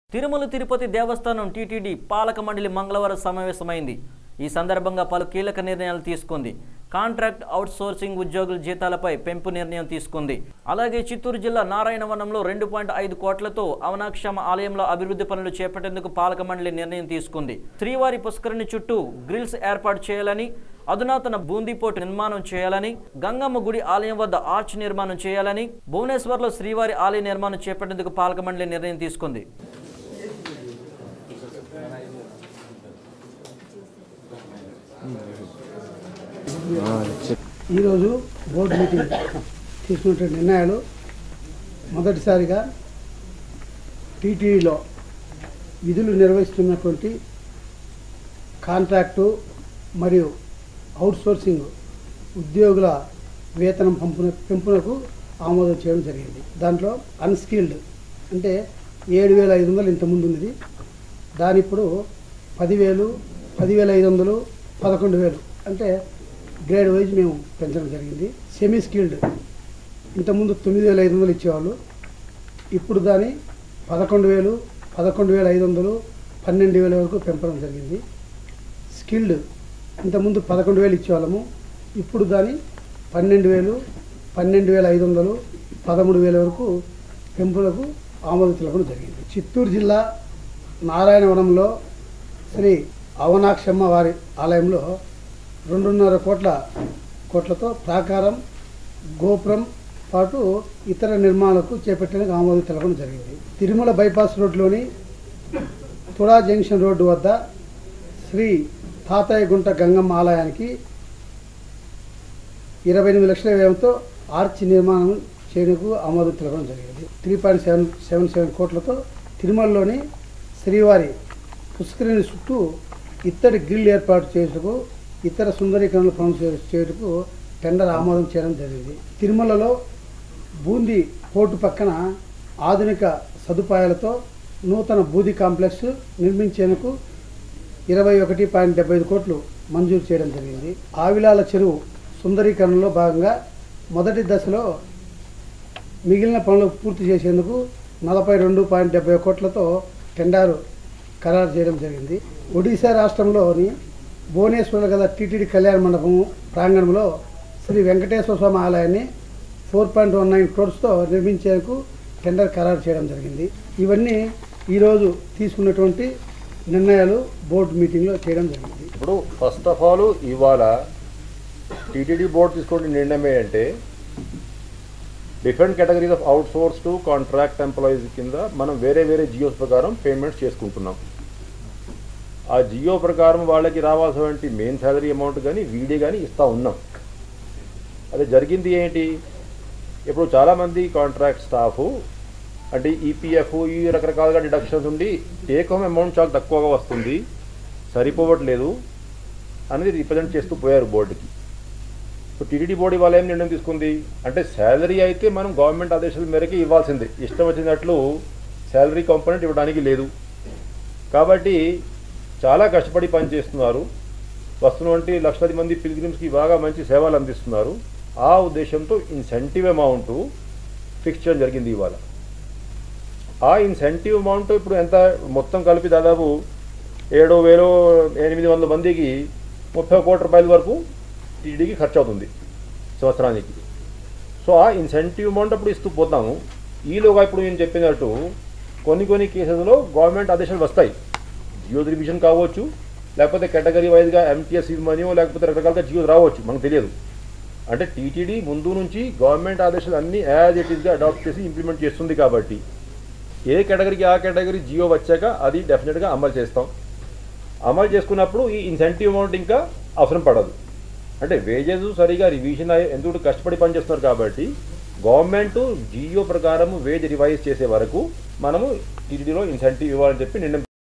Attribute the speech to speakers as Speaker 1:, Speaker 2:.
Speaker 1: తిరుమల తిరుపతి దేవస్థానం టీటీడీ పాలక మండలి మంగళవారం సమావేశమైంది ఈ సందర్భంగా పలు కీలక నిర్ణయాలు తీసుకుంది కాంట్రాక్ట్ అవుట్సోర్సింగ్ ఉద్యోగుల జీతాలపై పెంపు నిర్ణయం తీసుకుంది అలాగే చిత్తూరు జిల్లా నారాయణవనంలో రెండు పాయింట్ ఐదు కోట్లతో అవనాక్షమ ఆలయంలో అభివృద్ధి పనులు చేపట్టేందుకు పాలక మండలి నిర్ణయం తీసుకుంది శ్రీవారి పుష్కరిణి చుట్టూ గ్రిల్స్ ఏర్పాటు చేయాలని అధునాతన బూందీపోటు నిర్మాణం చేయాలని గంగమ్మ గుడి ఆలయం వద్ద ఆర్చ్ నిర్మాణం చేయాలని భువనేశ్వర్లో శ్రీవారి ఆలయ నిర్మాణం చేపట్టేందుకు పాలక మండలి నిర్ణయం తీసుకుంది
Speaker 2: ఈరోజు బోర్డు మీటింగ్ తీసుకున్నటువంటి నిర్ణయాలు మొదటిసారిగా టీటీడీలో విధులు నిర్వహిస్తున్నటువంటి కాంట్రాక్టు మరియు అవుట్సోర్సింగ్ ఉద్యోగుల వేతనం పంపున పెంపునకు ఆమోదం చేయడం జరిగింది దాంట్లో అన్స్కిల్డ్ అంటే ఏడు వేల ఐదు వందలు ఇంతకుముందు ఉన్నది దాని ఇప్పుడు పదివేలు పదివేల ఐదు వందలు పదకొండు వేలు అంటే గ్రేడ్ వైజ్ మేము పెంచడం జరిగింది సెమీ స్కిల్డ్ ఇంతకుముందు తొమ్మిది వేల ఐదు వందలు ఇచ్చేవాళ్ళు ఇప్పుడు దాన్ని పదకొండు వేలు పదకొండు వేల ఐదు వందలు పన్నెండు వేల వరకు పెంపడం జరిగింది స్కిల్డ్ ఇంతకుముందు పదకొండు వేలు ఇచ్చేవాళ్ళము ఇప్పుడు దాన్ని పన్నెండు వేలు పన్నెండు వేల ఐదు వందలు పదమూడు వేల వరకు పెంపులకు ఆమోదం తెలపడం జరిగింది చిత్తూరు జిల్లా నారాయణవనంలో శ్రీ అవనాక్షమ్మ వారి ఆలయంలో రెండున్నర కోట్ల కోట్లతో ప్రాకారం గోపురం పాటు ఇతర నిర్మాణాలకు చేపట్టడానికి ఆమోదం తెలపడం జరిగింది తిరుమల బైపాస్ రోడ్లోని తుడా జంక్షన్ రోడ్డు వద్ద శ్రీ తాతయ్య గుంట గంగమ్మ ఆలయానికి ఇరవై ఎనిమిది లక్షల వ్యయంతో ఆర్చ్ నిర్మాణం చేయడానికి ఆమోదం తెలపడం జరిగింది three point seven seven seven కోట్లతో తిరుమలలోని శ్రీవారి పుష్కరిణి చుట్టూ ఇత్తడి గ్రిల్ ఏర్పాటు చేసుకు ఇతర సుందరీకరణ పనులు చే- చేయుటకు టెండర్ ఆమోదం చేయడం జరిగింది తిరుమలలో బూందీ పోర్టు పక్కన ఆధునిక సదుపాయాలతో నూతన బూది కాంప్లెక్స్ నిర్మించేందుకు ఇరవై ఒకటి పాయింట్ డెబ్బై ఐదు కోట్లు మంజూరు చేయడం జరిగింది ఆవిలాల చెరువు సుందరీకరణలో భాగంగా మొదటి దశలో మిగిలిన పనులు పూర్తి చేసేందుకు నలభై రెండు పాయింట్ డెబ్బై కోట్లతో టెండర్ ఖరారు చేయడం జరిగింది ఒడిశా రాష్ట్రంలోని భువనేశ్వర్లో గల టీటీడీ కళ్యాణ మండపం ప్రాంగణంలో శ్రీ వెంకటేశ్వర స్వామి ఆలయాన్ని ఫోర్ పాయింట్ వన్ నైన్ క్రోర్స్తో నిర్మించేందుకు టెండర్ ఖరారు చేయడం జరిగింది ఇవన్నీ ఈరోజు తీసుకున్నటువంటి నిర్ణయాలు బోర్డు మీటింగ్లో చేయడం జరిగింది
Speaker 3: ఇప్పుడు ఫస్ట్ ఆఫ్ ఆల్ ఇవాళ టీటీడీ బోర్డు తీసుకునే నిర్ణయం ఏంటంటే different categories of outsource to contract employees కింద మనం వేరే వేరే జియోస్ ప్రకారం పేమెంట్స్ చేసుకుంటున్నాం ఆ జియో ప్రకారం వాళ్ళకి రావాల్సినటువంటి మెయిన్ శాలరీ అమౌంట్ కానీ వీడి కానీ ఇస్తూ ఉన్నాం అదే జరిగింది ఏంటి ఇప్పుడు చాలామంది కాంట్రాక్ట్ స్టాఫ్ అంటే ఈపీఎఫ్ ఈ రకరకాలుగా డిడక్షన్స్ ఉండి టేక్ హోమ్ అమౌంట్ చాలా తక్కువగా వస్తుంది సరిపోవట్లేదు అనేది రిప్రజెంట్ చేస్తూ పోయారు బోర్డుకి సో టీటీడీ బోర్డు ఇవాళ ఏం నిర్ణయం తీసుకుంది అంటే శాలరీ అయితే మనం గవర్నమెంట్ ఆదేశాల మేరకు ఇవ్వాల్సిందే ఇష్టం వచ్చినట్లు శాలరీ కాంపోనెంట్ ఇవ్వడానికి లేదు కాబట్టి చాలా కష్టపడి పనిచేస్తున్నారు వస్తున్నటువంటి లక్షలాది మంది పిల్గ్రిమ్స్కి బాగా మంచి సేవలు అందిస్తున్నారు ఆ ఉద్దేశంతో ఇన్సెంటివ్ అమౌంట్ ఫిక్స్ చేయడం జరిగింది ఇవాళ ఆ ఇన్సెంటివ్ అమౌంట్ ఇప్పుడు ఎంత మొత్తం కలిపి దాదాపు ఏడు వేలు ఎనిమిది వందల మందికి ముప్పై కోట్ల రూపాయల వరకు టీడీకి ఖర్చు అవుతుంది సంవత్సరానికి సో ఆ ఇన్సెంటివ్ అమౌంట్ అప్పుడు ఇస్తూ పోతాము ఈలోగా ఇప్పుడు నేను చెప్పినట్టు కొన్ని కొన్ని కేసెస్లో గవర్నమెంట్ ఆదేశాలు వస్తాయి జియో రివిజన్ కావచ్చు లేకపోతే కేటగిరీ వైజ్గా ఎంటీఎస్ ఇవ్వమనియో లేకపోతే రకరకాలుగా జియో రావచ్చు మనకు తెలియదు అంటే టీటీడీ ముందు నుంచి గవర్నమెంట్ ఆదేశాలు అన్నీ యాజ్ ఇట్ ఈస్గా అడాప్ట్ చేసి ఇంప్లిమెంట్ చేస్తుంది కాబట్టి ఏ కేటగిరీకి ఆ కేటగిరీ జియో వచ్చాక అది డెఫినెట్గా అమలు చేస్తాం అమలు చేసుకున్నప్పుడు ఈ ఇన్సెంటివ్ అమౌంట్ ఇంకా అవసరం పడదు అంటే వేజెస్ సరిగా రివిజన్ అయ్యే ఎందుకు కష్టపడి పనిచేస్తున్నారు కాబట్టి గవర్నమెంట్ జియో ప్రకారం వేజ్ రివైజ్ చేసే వరకు మనము టీటీడీలో ఇన్సెంటివ్ ఇవ్వాలని చెప్పి నిర్ణయం